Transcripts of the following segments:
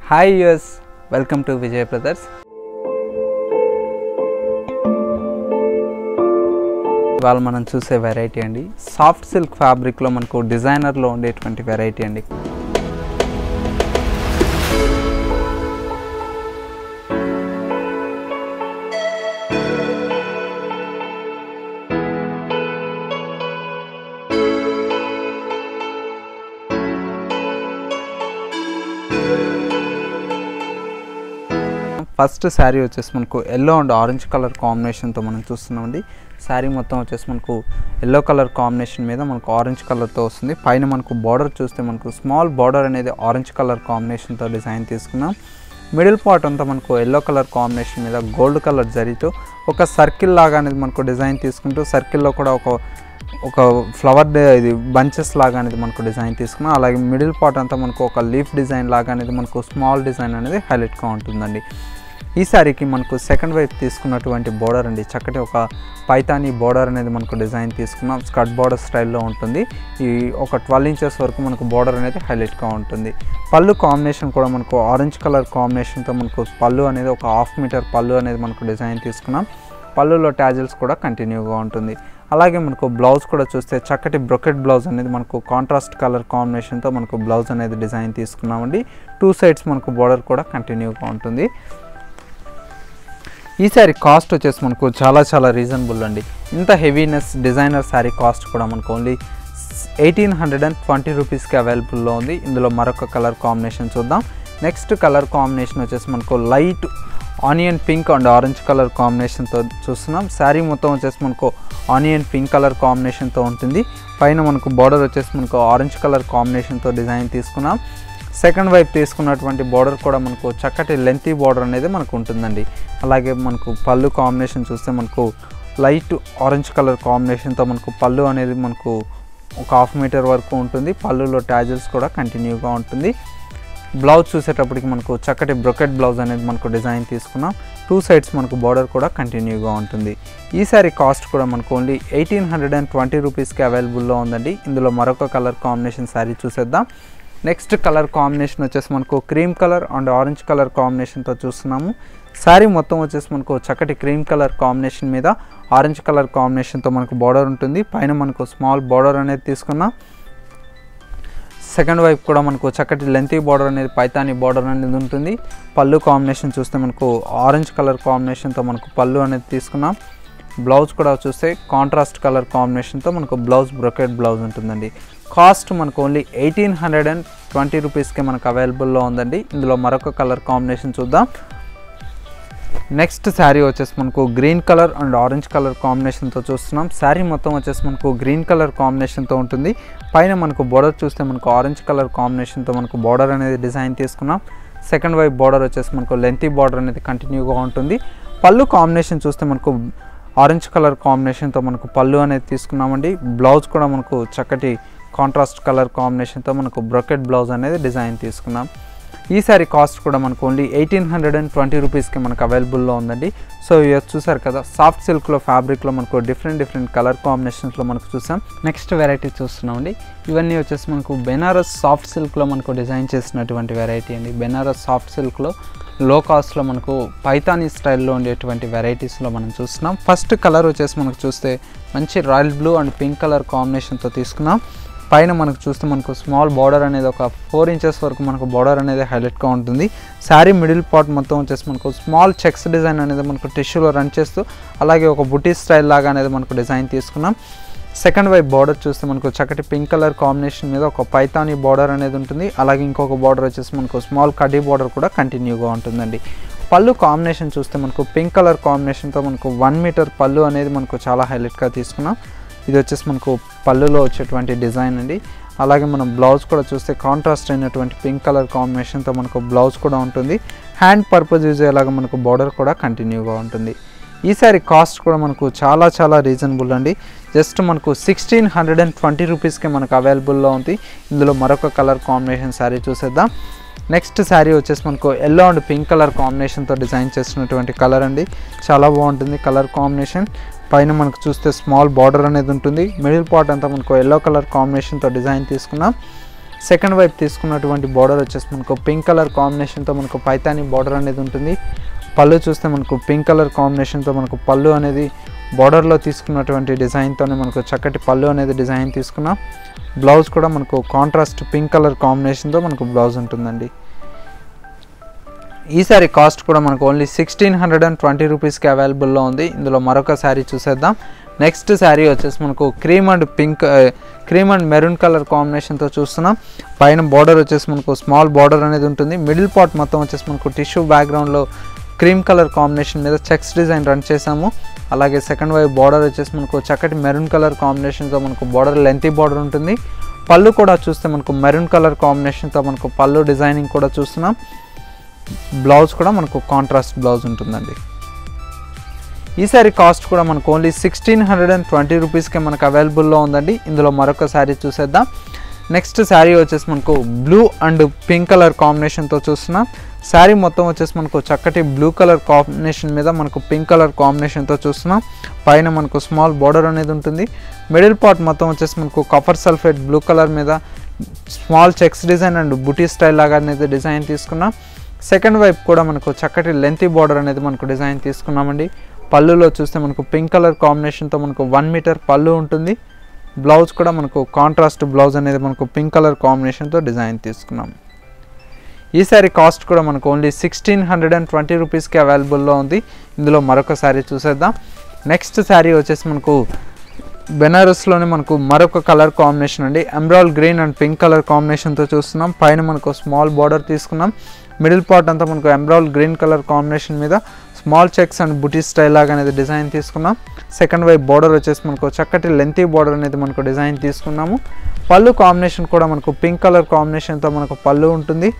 hi US welcome to Vijay brothers ఇవాళ మనం చూసే వెరైటీ అండి సాఫ్ట్ సిల్క్ ఫ్యాబ్రిక్లో మనకు డిజైనర్లో ఉండేటువంటి వెరైటీ అండి ఫస్ట్ శారీ వచ్చేసి మనకు ఎల్లో అండ్ ఆరెంజ్ కలర్ కాంబినేషన్తో మనం చూస్తున్నామండి శారీ మొత్తం వచ్చేసి మనకు ఎల్లో కలర్ కాంబినేషన్ మీద మనకు ఆరెంజ్ కలర్తో వస్తుంది పైన మనకు బార్డర్ చూస్తే మనకు స్మాల్ బార్డర్ అనేది ఆరెంజ్ కలర్ కాంబినేషన్తో డిజైన్ తీసుకున్నాం మిడిల్ పార్ట్ అంతా మనకు ఎల్లో కలర్ కాంబినేషన్ మీద గోల్డ్ కలర్ జరీతో ఒక సర్కిల్ లాగా అనేది మనకు డిజైన్ తీసుకుంటూ సర్కిల్లో కూడా ఒక ఒక ఫ్లవర్ డే ఇది బంచెస్ లాగా అనేది మనకు డిజైన్ తీసుకున్నాం అలాగే మిడిల్ పార్ట్ అంతా మనకు ఒక లీఫ్ డిజైన్ లాగా అనేది మనకు స్మాల్ డిజైన్ అనేది హైలైట్గా ఉంటుందండి ఈ సారీకి మనకు సెకండ్ వైపు తీసుకున్నటువంటి బోర్డర్ అండి చక్కటి ఒక పైతాని బోర్డర్ అనేది మనకు డిజైన్ తీసుకున్నాం స్కర్ట్ బోర్డర్ స్టైల్లో ఉంటుంది ఈ ఒక ట్వెల్వ్ ఇంచెస్ వరకు మనకు బోర్డర్ అనేది హైలైట్గా ఉంటుంది పళ్ళు కాంబినేషన్ కూడా మనకు ఆరెంజ్ కలర్ కాంబినేషన్తో మనకు పళ్ళు అనేది ఒక హాఫ్ మీటర్ పళ్ళు అనేది మనకు డిజైన్ తీసుకున్నాం పళ్ళులో ట్యాజిల్స్ కూడా కంటిన్యూగా ఉంటుంది అలాగే మనకు బ్లౌజ్ కూడా చూస్తే చక్కటి బ్రొకెట్ బ్లౌజ్ అనేది మనకు కాంట్రాస్ట్ కలర్ కాంబినేషన్తో మనకు బ్లౌజ్ అనేది డిజైన్ తీసుకున్నామండి టూ సైడ్స్ మనకు బోర్డర్ కూడా కంటిన్యూగా ఉంటుంది ఈ శారీ కాస్ట్ వచ్చేసి మనకు చాలా చాలా రీజనబుల్ అండి ఇంత హెవీనెస్ డిజైనర్ శారీ కాస్ట్ కూడా మనకు only eighteen hundred and twenty రూపీస్కి అవైలబుల్లో ఉంది ఇందులో మరొక కలర్ కాంబినేషన్ చూద్దాం నెక్స్ట్ కలర్ కాంబినేషన్ వచ్చేసి మనకు light onion pink and orange colour కాంబినేషన్తో చూస్తున్నాం శారీ మొత్తం వచ్చేసి మనకు ఆనియన్ పింక్ కలర్ కాంబినేషన్తో ఉంటుంది పైన మనకు బార్డర్ వచ్చేసి మనకు ఆరెంజ్ కలర్ కాంబినేషన్తో డిజైన్ తీసుకున్నాం సెకండ్ వైపు తీసుకున్నటువంటి బార్డర్ కూడా మనకు చక్కటి లెంతీ బార్డర్ అనేది మనకు ఉంటుందండి అలాగే మనకు పళ్ళు కాంబినేషన్ చూస్తే మనకు లైట్ ఆరెంజ్ కలర్ కాంబినేషన్తో మనకు పళ్ళు అనేది మనకు ఒక హాఫ్ మీటర్ వరకు ఉంటుంది పళ్ళులో ట్యాజిల్స్ కూడా కంటిన్యూగా ఉంటుంది బ్లౌజ్ చూసేటప్పటికి మనకు చక్కటి బ్రొకెట్ బ్లౌజ్ అనేది మనకు డిజైన్ తీసుకున్నాం టూ సైడ్స్ మనకు బార్డర్ కూడా కంటిన్యూగా ఉంటుంది ఈ సారీ కాస్ట్ కూడా మనకు only eighteen hundred and twenty రూపీస్కి అవైలబుల్లో ఉందండి ఇందులో మరొక కలర్ కాంబినేషన్ శారీ చూసేద్దాం నెక్స్ట్ కలర్ కాంబినేషన్ వచ్చేసి మనకు cream colour and orange colour కాంబినేషన్తో చూస్తున్నాము శారీ మొత్తం వచ్చేసి మనకు చక్కటి క్రీమ్ కలర్ కాంబినేషన్ మీద ఆరెంజ్ కలర్ కాంబినేషన్తో మనకు బార్డర్ ఉంటుంది పైన మనకు స్మాల్ బార్డర్ అనేది తీసుకున్నాం సెకండ్ వైపు కూడా మనకు చక్కటి లెంతీ బార్డర్ అనేది పైతాని బార్డర్ అనేది ఉంటుంది పళ్ళు కాంబినేషన్ చూస్తే మనకు ఆరెంజ్ కలర్ కాంబినేషన్తో మనకు పళ్ళు అనేది తీసుకున్నాం బ్లౌజ్ కూడా చూస్తే కాంట్రాస్ట్ కలర్ కాంబినేషన్తో మనకు బ్లౌజ్ బ్రొకెట్ బ్లౌజ్ ఉంటుందండి కాస్ట్ మనకు only eighteen hundred and twenty రూపీస్కి మనకు అవైలబుల్లో ఉందండి ఇందులో మరొక కలర్ కాంబినేషన్ చూద్దాం నెక్స్ట్ శారీ వచ్చేసి మనకు green colour and orange colour కాంబినేషన్తో చూస్తున్నాం శారీ మొత్తం వచ్చేసి మనకు గ్రీన్ కలర్ కాంబినేషన్తో ఉంటుంది పైన మనకు బోర్డర్ చూస్తే మనకు ఆరెంజ్ కలర్ కాంబినేషన్తో మనకు బార్డర్ అనేది డిజైన్ తీసుకున్నాం సెకండ్ వైపు బార్డర్ వచ్చేసి మనకు లెంతీ బార్డర్ అనేది కంటిన్యూగా ఉంటుంది పళ్ళు కాంబినేషన్ చూస్తే మనకు ఆరెంజ్ కలర్ కాంబినేషన్తో మనకు పళ్ళు అనేది తీసుకున్నామండి బ్లౌజ్ కూడా మనకు చక్కటి కాంట్రాస్ట్ కలర్ కాంబినేషన్తో మనకు బ్రొకెట్ బ్లౌజ్ అనేది డిజైన్ తీసుకున్నాం ఈ సారీ కాస్ట్ కూడా మనకు only eighteen hundred and twenty రూపీస్కి మనకు అవైలబుల్లో ఉందండి సో ఇవి చూసారు కదా సాఫ్ట్ సిల్క్లో ఫ్యాబ్రిక్లో మనకు డిఫరెంట్ డిఫరెంట్ కలర్ కాంబినేషన్స్లో మనకు చూసాం నెక్స్ట్ వెరైటీ చూస్తున్నామండి ఇవన్నీ వచ్చేసి మనకు బెనారస్ సాఫ్ట్ సిల్క్లో మనకు డిజైన్ చేసినటువంటి వెరైటీ అండి బెనారస్ సాఫ్ట్ సిల్క్లో లో కాస్ట్లో మనకు పైతానీ స్టైల్లో ఉండేటువంటి వెరైటీస్లో మనం చూస్తున్నాం ఫస్ట్ కలర్ వచ్చేసి మనకు చూస్తే మంచి royal blue and pink colour కాంబినేషన్తో తీసుకున్నాం పైన మనకు చూస్తే మనకు స్మాల్ బార్డర్ అనేది ఒక ఫోర్ ఇంచెస్ వరకు మనకు బార్డర్ అనేది హైలైట్గా ఉంటుంది శారీ మిడిల్ పార్ట్ మొత్తం వచ్చేసి మనకు స్మాల్ చెక్స్ డిజైన్ అనేది మనకు టిష్యూలో రన్ చేస్తూ అలాగే ఒక బుటీ స్టైల్ లాగా అనేది మనకు డిజైన్ తీసుకున్నాం సెకండ్ వైపు బార్డర్ చూస్తే మనకు చక్కటి పింక్ కలర్ కాంబినేషన్ మీద ఒక పైతాని బార్డర్ అనేది ఉంటుంది అలాగే ఇంకొక బార్డర్ వచ్చేసి మనకు స్మాల్ కడ్డీ బార్డర్ కూడా కంటిన్యూగా ఉంటుందండి పళ్ళు కాంబినేషన్ చూస్తే మనకు పింక్ కలర్ కాంబినేషన్తో మనకు వన్ మీటర్ పళ్ళు అనేది మనకు చాలా హైలైట్గా తీసుకున్నాం ఇది వచ్చేసి మనకు పళ్ళులో వచ్చేటువంటి డిజైన్ అండి అలాగే మనం బ్లౌజ్ కూడా చూస్తే కాంట్రాస్ట్ అయినటువంటి పింక్ కలర్ కాంబినేషన్తో మనకు బ్లౌజ్ కూడా ఉంటుంది హ్యాండ్ పర్పస్ యూజ్ అయ్యేలాగా మనకు బార్డర్ కూడా కంటిన్యూగా ఉంటుంది ఈ సారీ కాస్ట్ కూడా మనకు చాలా చాలా రీజనబుల్ అండి జస్ట్ మనకు సిక్స్టీన్ హండ్రెడ్ అండ్ ట్వంటీ రూపీస్కి మనకు అవైలబుల్లో ఉంది ఇందులో మరొక కలర్ కాంబినేషన్ శారీ చూసేద్దాం నెక్స్ట్ శారీ వచ్చేసి మనకు ఎల్లో అండ్ పింక్ కలర్ కాంబినేషన్తో డిజైన్ చేసినటువంటి కలర్ అండి చాలా బాగుంటుంది కలర్ కాంబినేషన్ పైన మనకు చూస్తే స్మాల్ బార్డర్ అనేది ఉంటుంది మిడిల్ పార్ట్ అంతా మనకు ఎల్లో కలర్ కాంబినేషన్తో డిజైన్ తీసుకున్నాం సెకండ్ వైపు తీసుకున్నటువంటి బార్డర్ వచ్చేసి మనకు పింక్ కలర్ కాంబినేషన్తో మనకు పైతాని బార్డర్ అనేది ఉంటుంది పళ్ళు చూస్తే మనకు పింక్ కలర్ కాంబినేషన్తో మనకు పళ్ళు అనేది బార్డర్లో తీసుకున్నటువంటి డిజైన్తోనే మనకు చక్కటి పళ్ళు అనేది డిజైన్ తీసుకున్నాం బ్లౌజ్ కూడా మనకు కాంట్రాస్ట్ పింక్ కలర్ కాంబినేషన్తో మనకు బ్లౌజ్ ఉంటుందండి ఈ శారీ కాస్ట్ కూడా మనకు only sixteen hundred and twenty రూపీస్కి అవైలబుల్లో ఉంది ఇందులో మరొక శారీ చూసేద్దాం నెక్స్ట్ శారీ వచ్చేసి మనకు cream and pink cream and maroon colour కాంబినేషన్తో చూస్తున్నాం పైన బార్డర్ వచ్చేసి మనకు స్మాల్ బార్డర్ అనేది ఉంటుంది మిడిల్ పార్ట్ మొత్తం వచ్చేసి మనకు టిష్యూ బ్యాక్గ్రౌండ్లో క్రీమ్ కలర్ కాంబినేషన్ మీద చెక్స్ డిజైన్ రన్ చేసాము అలాగే సెకండ్ వైపు బార్డర్ వచ్చేసి మనకు చక్కటి మెరూన్ కలర్ కాంబినేషన్తో మనకు బార్డర్ లెంతీ బార్డర్ ఉంటుంది పళ్ళు కూడా చూస్తే మనకు మెరూన్ కలర్ కాంబినేషన్తో మనకు పళ్ళు డిజైనింగ్ కూడా చూస్తున్నాం బ్లౌజ్ కూడా మనకు కాంట్రాస్ట్ బ్లౌజ్ ఉంటుందండి ఈ శారీ కాస్ట్ కూడా మనకు only sixteen hundred and twenty రూపీస్కి మనకు అవైలబుల్లో ఉందండి ఇందులో మరొక శారీ చూసేద్దాం నెక్స్ట్ శారీ వచ్చేసి మనకు బ్లూ అండ్ పింక్ కలర్ కాంబినేషన్తో చూస్తున్నాం శారీ మొత్తం వచ్చేసి మనకు చక్కటి బ్లూ కలర్ కాంబినేషన్ మీద మనకు పింక్ కలర్ కాంబినేషన్తో చూస్తున్నాం పైన మనకు స్మాల్ బార్డర్ అనేది ఉంటుంది మిడిల్ పార్ట్ మొత్తం వచ్చేసి మనకు కఫర్ సల్ఫేట్ బ్లూ కలర్ మీద స్మాల్ చెక్స్ డిజైన్ అండ్ బుటీ స్టైల్ లాగా అనేది డిజైన్ తీసుకున్నాం సెకండ్ వైపు కూడా మనకు చక్కటి లెంతీ బార్డర్ అనేది మనకు డిజైన్ తీసుకున్నామండి పళ్ళులో చూస్తే మనకు పింక్ కలర్ కాంబినేషన్తో మనకు వన్ మీటర్ పళ్ళు ఉంటుంది బ్లౌజ్ కూడా మనకు కాంట్రాస్ట్ బ్లౌజ్ అనేది మనకు పింక్ కలర్ కాంబినేషన్తో డిజైన్ తీసుకున్నాం ఈ శారీ కాస్ట్ కూడా మనకు only sixteen hundred and twenty రూపీస్కి అవైలబుల్లో ఉంది ఇందులో మరొక శారీ చూసేద్దాం నెక్స్ట్ శారీ వచ్చేసి మనకు బెనారస్లోనే మనకు మరొక కలర్ కాంబినేషన్ అండి emerald green and pink colour కాంబినేషన్తో చూస్తున్నాం పైన మనకు స్మాల్ బార్డర్ తీసుకున్నాం మిడిల్ పార్ట్ అంతా మనకు ఎమ్రాల్ గ్రీన్ కలర్ కాంబినేషన్ మీద స్మాల్ చెక్స్ అండ్ బుటీ స్టైల్ లాగా అనేది డిజైన్ తీసుకున్నాం సెకండ్ వైపు బార్డర్ వచ్చేసి మనకు చక్కటి లెంతీ బార్డర్ అనేది మనకు డిజైన్ తీసుకున్నాము పళ్ళు కాంబినేషన్ కూడా మనకు పింక్ కలర్ కాంబినేషన్తో మనకు పళ్ళు ఉంటుంది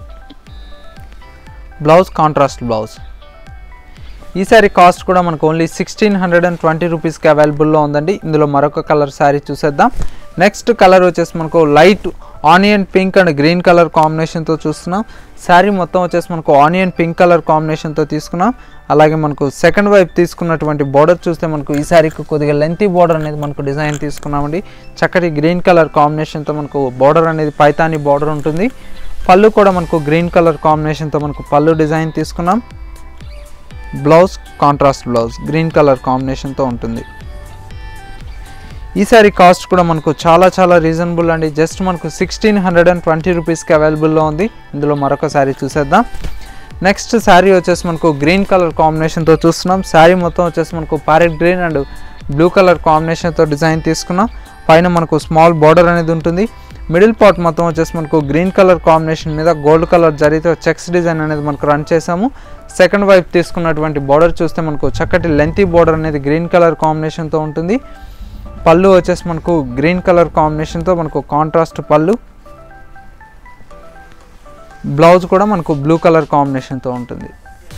బ్లౌజ్ కాంట్రాస్ట్ బ్లౌజ్ ఈ శారీ కాస్ట్ కూడా మనకు only sixteen hundred and twenty రూపీస్కి అవైలబుల్లో ఉందండి ఇందులో మరొక కలర్ శారీ చూసేద్దాం నెక్స్ట్ కలర్ వచ్చేసి మనకు light onion pink and green colour కాంబినేషన్తో చూస్తున్నాం శారీ మొత్తం వచ్చేసి మనకు ఆనియన్ పింక్ కలర్ కాంబినేషన్తో తీసుకున్నాం అలాగే మనకు సెకండ్ వైపు తీసుకున్నటువంటి బార్డర్ చూస్తే మనకు ఈ శారీకి కొద్దిగా లెంతీ బార్డర్ అనేది మనకు డిజైన్ తీసుకున్నామండి చక్కటి గ్రీన్ కలర్ కాంబినేషన్తో మనకు బార్డర్ అనేది పైతాని బార్డర్ ఉంటుంది పళ్ళు కూడా మనకు గ్రీన్ కలర్ కాంబినేషన్తో మనకు పళ్ళు డిజైన్ తీసుకున్నాం blouse contrast blouse green colour కాంబినేషన్తో ఉంటుంది ఈ సారీ కాస్ట్ కూడా మనకు చాలా చాలా రీజనబుల్ అండి జస్ట్ మనకు సిక్స్టీన్ హండ్రెడ్ అండ్ ట్వంటీ రూపీస్కి అవైలబుల్లో ఉంది ఇందులో మరొక శారీ చూసేద్దాం నెక్స్ట్ శారీ వచ్చేసి మనకు గ్రీన్ కలర్ కాంబినేషన్తో చూస్తున్నాం శారీ మొత్తం వచ్చేసి మనకు parrot green and blue colour కాంబినేషన్తో డిజైన్ తీసుకున్నాం పైన మనకు స్మాల్ బార్డర్ అనేది ఉంటుంది మిడిల్ పార్ట్ మొత్తం వచ్చేసి మనకు గ్రీన్ కలర్ కాంబినేషన్ మీద గోల్డ్ కలర్ జరిగితే చెక్స్ డిజైన్ అనేది మనకు రన్ చేసాము సెకండ్ వైపు తీసుకున్నటువంటి బార్డర్ చూస్తే మనకు చక్కటి లెంతీ బార్డర్ అనేది గ్రీన్ కలర్ కాంబినేషన్తో ఉంటుంది పళ్ళు వచ్చేసి మనకు గ్రీన్ కలర్ కాంబినేషన్తో మనకు కాంట్రాస్ట్ పళ్ళు బ్లౌజ్ కూడా మనకు బ్లూ కలర్ కాంబినేషన్తో ఉంటుంది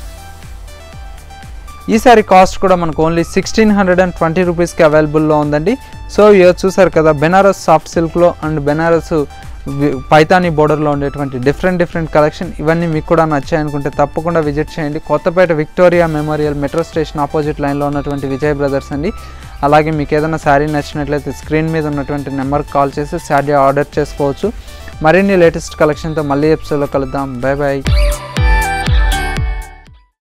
ఈ సారీ కాస్ట్ కూడా మనకు only sixteen hundred and twenty రూపీస్కి అవైలబుల్లో ఉందండి సో ఇవి చూసారు కదా బెనారస్ సాఫ్ట్ సిల్క్లో అండ్ బెనారస్ వి- పైతానీ బోర్డర్లో ఉండేటువంటి డిఫరెంట్ డిఫరెంట్ కలెక్షన్ ఇవన్నీ మీకు కూడా నచ్చాయనుకుంటే తప్పకుండా విజిట్ చేయండి Kothapet Victoria Memorial metro station opposite లైన్లో ఉన్నటువంటి విజయ్ బ్రదర్స్ అండి అలాగే మీకు ఏదైనా శారీ నచ్చినట్లయితే స్క్రీన్ మీద ఉన్నటువంటి నెంబర్కి కాల్ చేసి శారీ ఆర్డర్ చేసుకోవచ్చు మరిన్ని లేటెస్ట్ కలెక్షన్తో మళ్ళీ ఎపిసోడ్లో కలుద్దాం బాయ్ బాయ్